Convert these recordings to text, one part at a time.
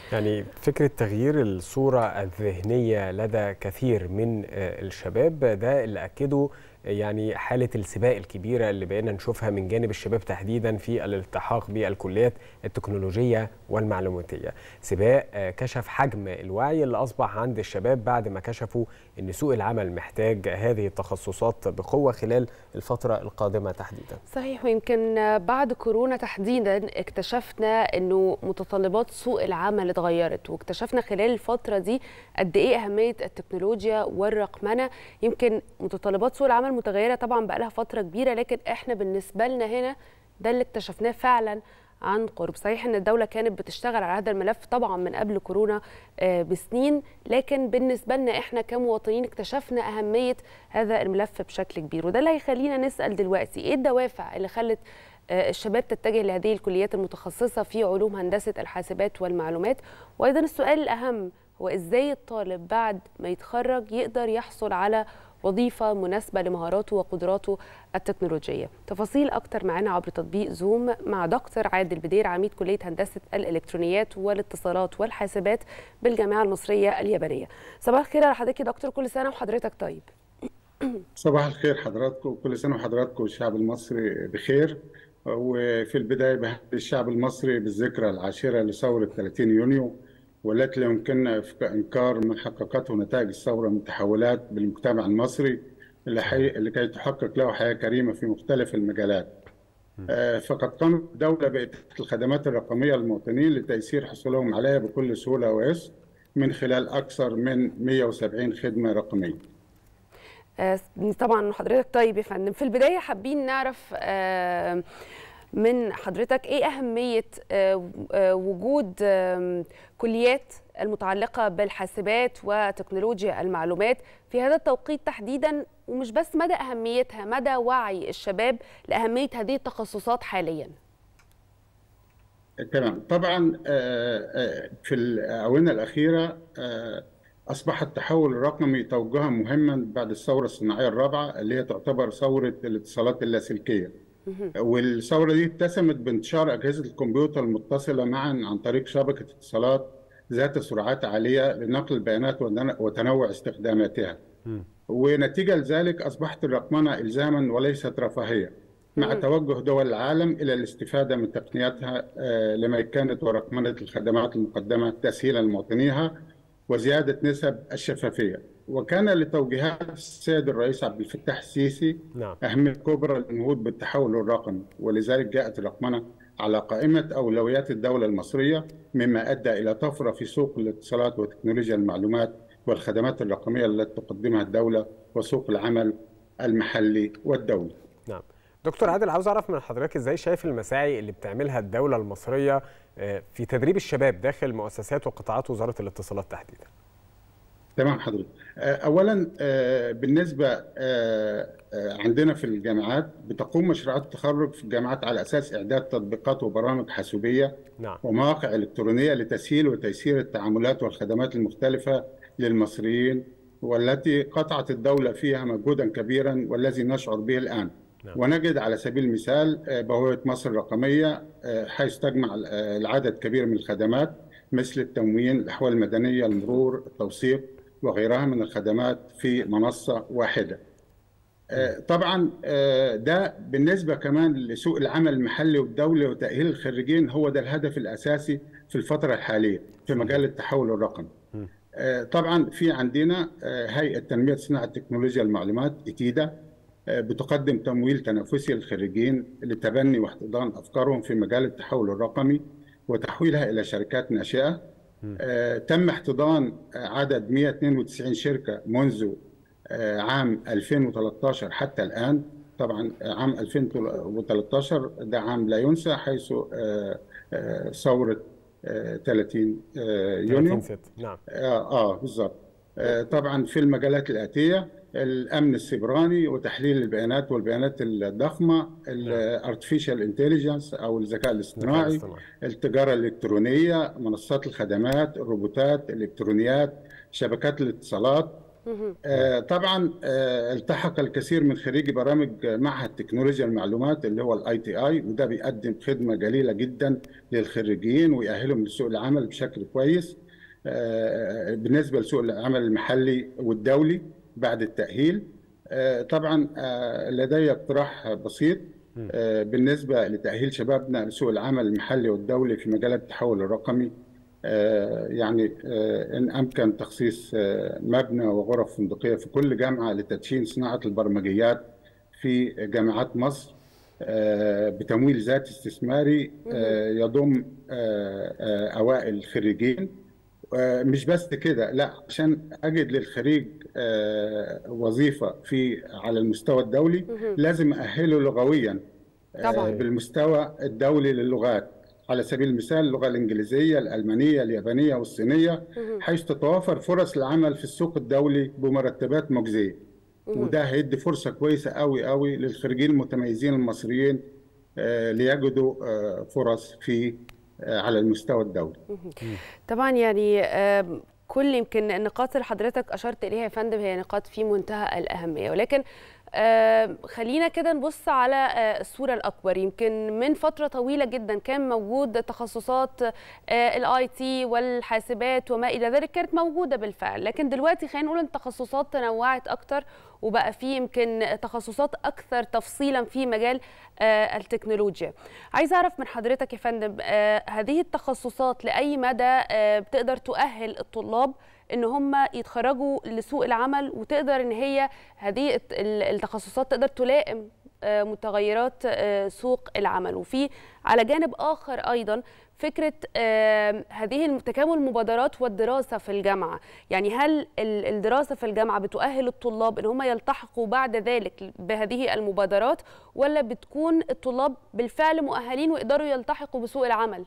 يعني فكرة تغيير الصورة الذهنية لدى كثير من الشباب ده اللي أكده يعني حالة السباق الكبيرة اللي بقينا نشوفها من جانب الشباب تحديدا في الالتحاق بالكليات التكنولوجية والمعلوماتية سباق كشف حجم الوعي اللي أصبح عند الشباب بعد ما كشفوا أن سوق العمل محتاج هذه التخصصات بقوة خلال الفترة القادمة تحديدا صحيح ويمكن بعد كورونا تحديدا اكتشفنا أنه متطلبات سوق العمل اتغيرت واكتشفنا خلال الفترة دي قد إيه أهمية التكنولوجيا والرقمنة يمكن متطلبات سوق العمل متغيره طبعا بقى لها فتره كبيره لكن احنا بالنسبه لنا هنا ده اللي اكتشفناه فعلا عن قرب صحيح ان الدوله كانت بتشتغل على هذا الملف طبعا من قبل كورونا بسنين لكن بالنسبه لنا احنا كمواطنين اكتشفنا اهميه هذا الملف بشكل كبير وده اللي هيخلينا نسال دلوقتي ايه الدوافع اللي خلت الشباب تتجه لهذه الكليات المتخصصه في علوم هندسه الحاسبات والمعلومات وايضا السؤال الاهم هو ازاي الطالب بعد ما يتخرج يقدر يحصل على وظيفة مناسبة لمهاراته وقدراته التكنولوجية تفاصيل أكتر معنا عبر تطبيق زوم مع دكتور عادل بدير عميد كلية هندسة الإلكترونيات والاتصالات والحاسبات بالجامعة المصرية اليابانية صباح الخير على حضرتك يا دكتور كل سنة وحضرتك طيب صباح الخير حضراتكم كل سنة وحضراتكم والشعب المصري بخير وفي البداية بهدي الشعب المصري بالذكرى العاشرة لثورة 30 يونيو والتي لا يمكننا انكار ما حققته نتائج الثوره من تحولات بالمجتمع المصري لكي تحقق له حياه كريمه في مختلف المجالات. فقد قامت الدوله باتاحه الخدمات الرقميه للمواطنين لتيسير حصولهم عليها بكل سهوله ويسر من خلال اكثر من 170 خدمه رقميه. طبعا حضرتك طيب يا فندم في البدايه حابين نعرف من حضرتك ايه اهميه وجود كليات المتعلقه بالحاسبات وتكنولوجيا المعلومات في هذا التوقيت تحديدا ومش بس مدى اهميتها مدى وعي الشباب لاهميه هذه التخصصات حاليا تمام طبعا في الاونه الاخيره اصبح التحول الرقمي توجها مهما بعد الثوره الصناعيه الرابعه اللي هي تعتبر ثوره الاتصالات اللاسلكيه والثوره دي اتسمت بانتشار اجهزه الكمبيوتر المتصله معا عن طريق شبكه اتصالات ذات سرعات عاليه لنقل البيانات وتنوع استخداماتها. ونتيجه لذلك اصبحت الرقمنه الزاما وليست رفاهيه مع توجه دول العالم الى الاستفاده من تقنياتها لميكنه ورقمنه الخدمات المقدمه تسهيلا لمواطنيها وزياده نسب الشفافيه. وكان لتوجيهات السيد الرئيس عبد الفتاح السيسي نعم. أهمية كبرى للنهوض بالتحول الرقمي ولذلك جاءت الرقمنة على قائمة أولويات الدولة المصرية مما أدى إلى طفرة في سوق الاتصالات وتكنولوجيا المعلومات والخدمات الرقمية التي تقدمها الدولة وسوق العمل المحلي والدولي نعم دكتور عادل عاوز أعرف من حضرتك إزاي شايف المساعي اللي بتعملها الدولة المصرية في تدريب الشباب داخل مؤسسات وقطاعات وزارة الاتصالات تحديداً تمام حضرتك اولا بالنسبه عندنا في الجامعات بتقوم مشروعات التخرج في الجامعات على اساس اعداد تطبيقات وبرامج حاسوبيه نعم. ومواقع الكترونيه لتسهيل وتيسير التعاملات والخدمات المختلفه للمصريين والتي قطعت الدوله فيها مجهودا كبيرا والذي نشعر به الان نعم. ونجد على سبيل المثال بوابه مصر الرقميه حيث تجمع العدد كبير من الخدمات مثل التموين الاحوال المدنيه المرور التوثيق وغيرها من الخدمات في منصة واحدة طبعا ده بالنسبة كمان لسوق العمل المحلي والدولي وتأهيل الخريجين هو ده الهدف الأساسي في الفترة الحالية في مجال التحول الرقمي طبعا في عندنا هيئة تنمية صناعة تكنولوجيا المعلومات إتيدا بتقدم تمويل تنافسي للخريجين لتبني واحتضان أفكارهم في مجال التحول الرقمي وتحويلها إلى شركات ناشئة آه، تم احتضان عدد 192 شركة منذ آه، عام 2013 حتى الآن طبعا عام 2013 ده عام لا ينسى حيث آه، ثورة 30 يونيو 30 نعم اه, آه بالظبط طبعا في المجالات الآتية الامن السيبراني وتحليل البيانات والبيانات الضخمه الارتفيشال انتليجنس او الذكاء الاصطناعي التجاره الالكترونيه منصات الخدمات الروبوتات الالكترونيات شبكات الاتصالات آه، طبعا آه، التحق الكثير من خريجي برامج معهد تكنولوجيا المعلومات اللي هو الاي تي اي وده بيقدم خدمه جليله جدا للخريجين ويأهلهم لسوق العمل بشكل كويس آه، بالنسبه لسوق العمل المحلي والدولي بعد التأهيل آه، طبعا آه، لدي اقتراح بسيط آه، بالنسبه لتأهيل شبابنا لسوق العمل المحلي والدولي في مجال التحول الرقمي آه، يعني آه، إن أمكن تخصيص آه، مبنى وغرف فندقية في كل جامعة لتدشين صناعة البرمجيات في جامعات مصر آه، بتمويل ذاتي استثماري آه، يضم آه، آه، أوائل الخريجين آه، مش بس كده لا عشان أجد للخريج آه، وظيفة في على المستوى الدولي لازم أأهله لغويا آه، طبعاً. بالمستوى الدولي للغات على سبيل المثال اللغة الإنجليزية الألمانية اليابانية والصينية حيث تتوافر فرص العمل في السوق الدولي بمرتبات مجزية وده هيدي فرصة كويسة قوي قوي للخريجين المتميزين المصريين آه، ليجدوا آه، فرص في آه، على المستوى الدولي طبعا يعني آم، كل يمكن النقاط اللي حضرتك اشرت اليها يا فندم هي نقاط في منتهى الاهميه ولكن آم، خلينا كده نبص على آه، الصوره الاكبر يمكن من فتره طويله جدا كان موجود تخصصات الاي تي والحاسبات وما الى ذلك كانت موجوده بالفعل لكن دلوقتي خلينا نقول ان التخصصات تنوعت اكتر وبقى في يمكن تخصصات اكثر تفصيلا في مجال آه، التكنولوجيا عايز اعرف من حضرتك يا فندم آه، هذه التخصصات لاي مدى آه، بتقدر تؤهل الطلاب ان هم يتخرجوا لسوق العمل وتقدر ان هي هذه الت- ال- التخصصات تقدر تلائم آه، متغيرات آه، سوق العمل وفي على جانب اخر ايضا فكره آه، هذه الم- تكامل المبادرات والدراسه في الجامعه يعني هل ال- الدراسه في الجامعه بتؤهل الطلاب ان هم يلتحقوا بعد ذلك بهذه المبادرات ولا بتكون الطلاب بالفعل مؤهلين ويقدروا يلتحقوا بسوق العمل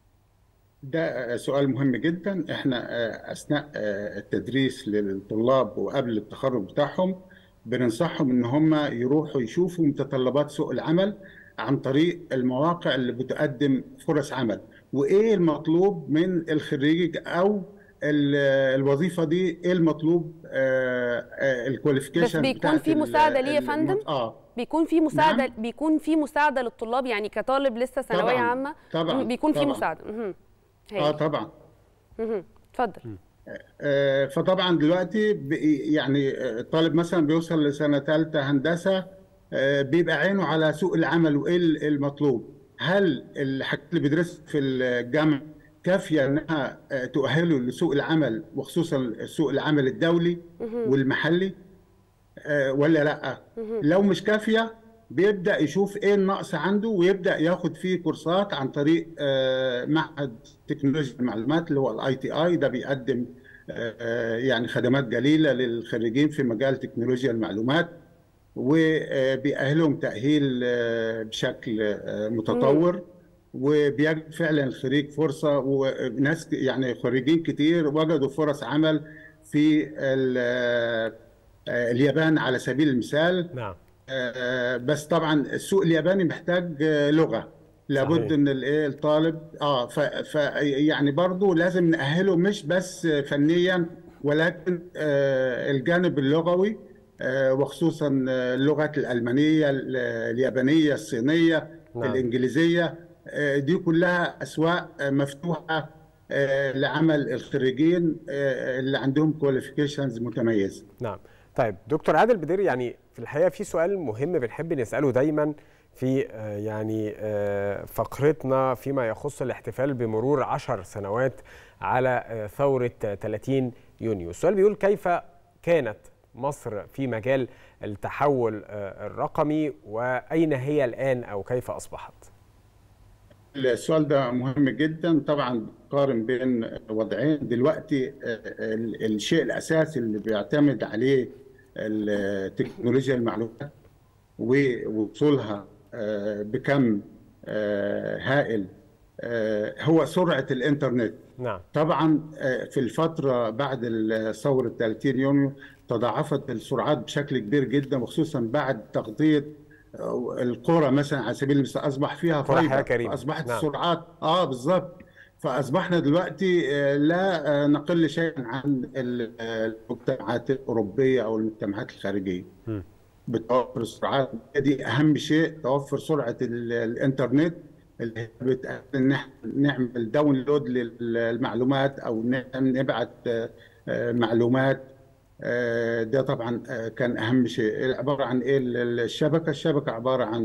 ده سؤال مهم جدا احنا آه، اثناء آه، التدريس للطلاب وقبل التخرج بتاعهم بننصحهم ان هم يروحوا يشوفوا متطلبات سوق العمل عن طريق المواقع اللي بتقدم فرص عمل وايه المطلوب من الخريج او ال- الوظيفه دي ايه المطلوب بس الكواليفيكيشن بيكون في مساعده ليه يا فندم اه بيكون في مساعده نعم. بيكون في مساعده للطلاب يعني كطالب لسه ثانويه طبعاً، عامه طبعاً، مم، بيكون في طبعاً. مساعده مهم. اه هايل. طبعا مهم. اتفضل آه، فطبعا دلوقتي ب- يعني آه، الطالب مثلا بيوصل لسنه ثالثه هندسه آه، بيبقى عينه على سوق العمل وايه ال- المطلوب هل الحاجات اللي بيدرسها في الجامعه كافيه انها آه، تؤهله لسوق العمل وخصوصا سوق العمل الدولي والمحلي آه، ولا لا لو مش كافيه بيبدا يشوف ايه النقص عنده ويبدا ياخد فيه كورسات عن طريق آه، معهد تكنولوجيا المعلومات اللي هو الاي تي اي ده بيقدم آه، آه، يعني خدمات جليله للخريجين في مجال تكنولوجيا المعلومات وبيأهلهم تأهيل آه، بشكل آه، متطور وبيجد فعلا الخريج فرصة وناس يعني خريجين كتير وجدوا فرص عمل في ال- آه، اليابان على سبيل المثال نعم آه، بس طبعا السوق الياباني محتاج آه، لغة لابد صحيح. ان الايه الطالب اه ف, ف يعني برضه لازم نأهله مش بس فنيا ولكن آه الجانب اللغوي آه وخصوصا آه، اللغات الألمانية ال- اليابانية الصينية نعم. الإنجليزية آه دي كلها أسواق آه، مفتوحة آه لعمل الخريجين آه اللي عندهم كواليفيكيشنز متميزة نعم طيب دكتور عادل بدير يعني في الحقيقه في سؤال مهم بنحب نساله دايما في آه، يعني آه، فقرتنا فيما يخص الاحتفال بمرور عشر سنوات على آه، ثوره آه، 30 يونيو السؤال بيقول كيف كانت مصر في مجال التحول آه، الرقمي واين هي الان او كيف اصبحت السؤال ده مهم جدا طبعا قارن بين وضعين دلوقتي آه، ال- الشيء الاساسي اللي بيعتمد عليه التكنولوجيا المعلومات ووصولها آه، بكم آه، هائل آه، هو سرعة الإنترنت نعم طبعا آه، في الفترة بعد ثورة 30 يونيو تضاعفت السرعات بشكل كبير جدا وخصوصا بعد تغطية آه، القرى مثلا على سبيل المثال أصبح فيها قرى حياة فايبر كريمة. أصبحت نعم. السرعات اه بالظبط فاصبحنا دلوقتي لا نقل شيئا عن المجتمعات الاوروبيه او المجتمعات الخارجيه بتوفر السرعات دي اهم شيء توفر سرعه الانترنت اللي بتأهل ان احنا نعمل داونلود للمعلومات او نبعت معلومات ده طبعا كان اهم شيء عباره عن ايه الشبكه الشبكه عباره عن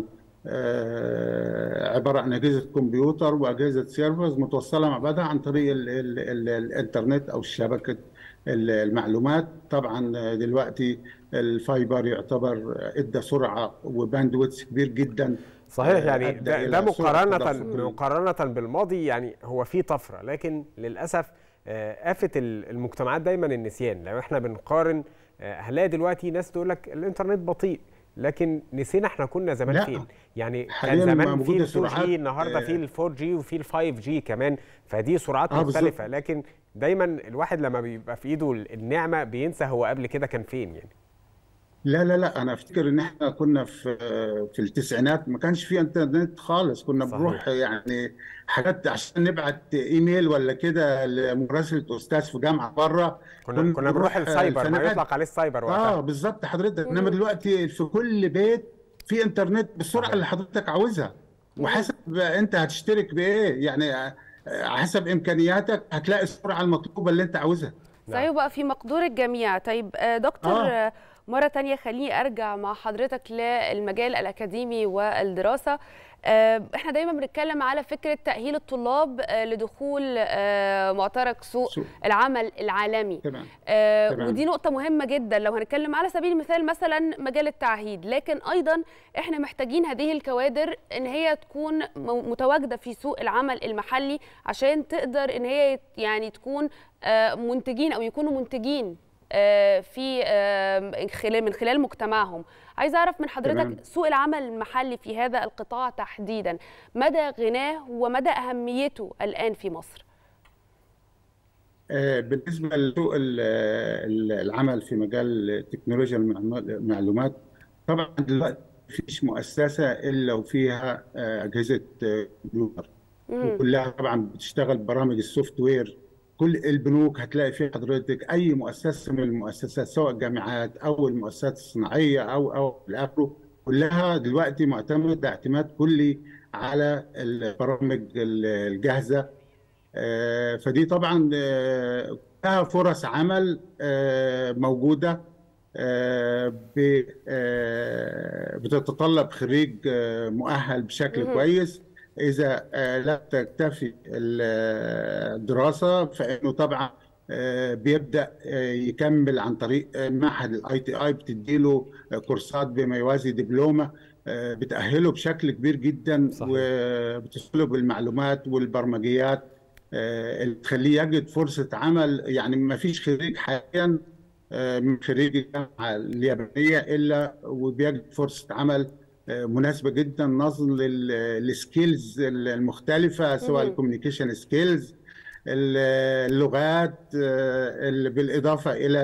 عباره عن اجهزه كمبيوتر واجهزه سيرفرز متوصله مع بعضها عن طريق ال ال ال الانترنت او شبكه المعلومات طبعا دلوقتي الفايبر يعتبر ادى سرعه وباندويتس كبير جدا صحيح يعني ده, ده مقارنه مقارنه بالماضي يعني هو في طفره لكن للاسف آفه المجتمعات دايما النسيان لو احنا بنقارن هنلاقي دلوقتي ناس تقول لك الانترنت بطيء لكن نسينا احنا كنا زمان لا. فين يعني كان زمان في ال 2 جي النهارده في ال 4 جي وفي ال 5 جي كمان فدي سرعات آه مختلفه بالظبط. لكن دايما الواحد لما بيبقى في ايده النعمه بينسى هو قبل كده كان فين يعني لا لا لا انا افتكر ان احنا كنا في في التسعينات ما كانش في انترنت خالص كنا صحيح. بنروح يعني حاجات عشان نبعت ايميل ولا كده لمراسله استاذ في جامعه بره كنا كنا بنروح السايبر ما الفنادق. يطلق عليه السايبر اه وقتها بالظبط حضرتك انما دلوقتي في كل بيت في انترنت بالسرعه صحيح. اللي حضرتك عاوزها وحسب انت هتشترك بايه يعني آه، حسب امكانياتك هتلاقي السرعه المطلوبه اللي انت عاوزها صحيح بقى في مقدور الجميع طيب آه، دكتور آه. آه. مرة تانية خليني أرجع مع حضرتك للمجال الأكاديمي والدراسة آه، احنا دايما بنتكلم على فكرة تأهيل الطلاب آه، لدخول آه، معترك سوق سوق. العمل العالمي تمام آه، تمام. ودي نقطة مهمة جدا لو هنتكلم على سبيل المثال مثلا مجال التعهيد لكن أيضا احنا محتاجين هذه الكوادر ان هي تكون م- متواجدة في سوق العمل المحلي عشان تقدر ان هي يت- يعني تكون آه، منتجين أو يكونوا منتجين آه، في آه، خلال من خلال مجتمعهم عايزه اعرف من حضرتك تمام. سوق العمل المحلي في هذا القطاع تحديدا مدى غناه ومدى اهميته الان في مصر آه، بالنسبة لسوق ال- ال- العمل في مجال تكنولوجيا المعلومات المعلومات، طبعا دلوقتي مفيش مؤسسة إلا وفيها آه، أجهزة آه، كمبيوتر مم. وكلها طبعا بتشتغل برامج السوفت وير كل البنوك هتلاقي فيها حضرتك أي مؤسسة من المؤسسات سواء الجامعات أو المؤسسات الصناعية أو أو إلى آخره كلها دلوقتي معتمدة اعتماد كلي على البرامج الجاهزة آه، فدي طبعا آه، لها فرص عمل آه، موجودة آه، ب- آه، بتتطلب خريج آه، مؤهل بشكل مهم. كويس إذا آه، لا تكتفي ال- الدراسة فإنه طبعا آه، بيبدأ آه، يكمل عن طريق آه، معهد الاي تي اي بتديله آه، كورسات بما يوازي دبلومة آه، بتأهله بشكل كبير جدا صحيح. وبتسهله بالمعلومات والبرمجيات آه، اللي تخليه يجد فرصة عمل يعني ما فيش خريج حاليا آه، من خريج الجامعة اليابانية إلا وبيجد فرصة عمل آه، مناسبة جدا نظرا للسكيلز المختلفة سواء مهم. الكوميونيكيشن سكيلز اللغات آه، اللي بالإضافة إلى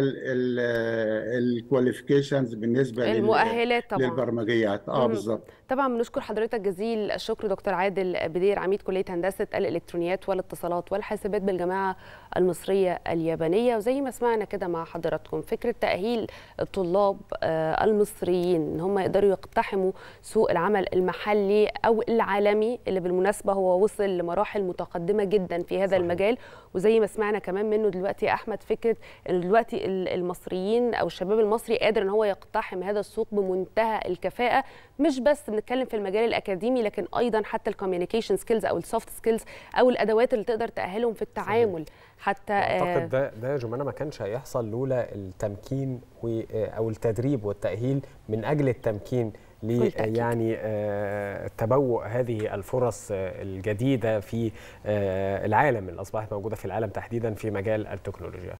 الكواليفيكيشنز بالنسبة لل- المؤهلات طبعا للبرمجيات اه مم. بالظبط طبعا بنشكر حضرتك جزيل الشكر دكتور عادل بدير عميد كليه هندسه الالكترونيات والاتصالات والحاسبات بالجامعه المصريه اليابانيه وزي ما سمعنا كده مع حضراتكم فكره تاهيل الطلاب آه، المصريين ان هم يقدروا يقتحموا سوق العمل المحلي او العالمي اللي بالمناسبه هو وصل لمراحل متقدمه جدا في هذا صحيح. المجال وزي ما سمعنا كمان منه دلوقتي يا احمد فكره ان دلوقتي ال- المصريين او الشباب المصري قادر ان هو يقتحم هذا السوق بمنتهى الكفاءه مش بس بنتكلم في المجال الاكاديمي لكن ايضا حتى الكوميونيكيشن سكيلز او السوفت سكيلز او الادوات اللي تقدر تاهلهم في التعامل حتى آه، اعتقد ده ده يا جمانه ما كانش هيحصل لولا التمكين و- او التدريب والتاهيل من اجل التمكين ل بكل تأكيد. يعني آه، تبوء هذه الفرص آه، الجديده في آه، العالم اللي اصبحت موجوده في العالم تحديدا في مجال التكنولوجيا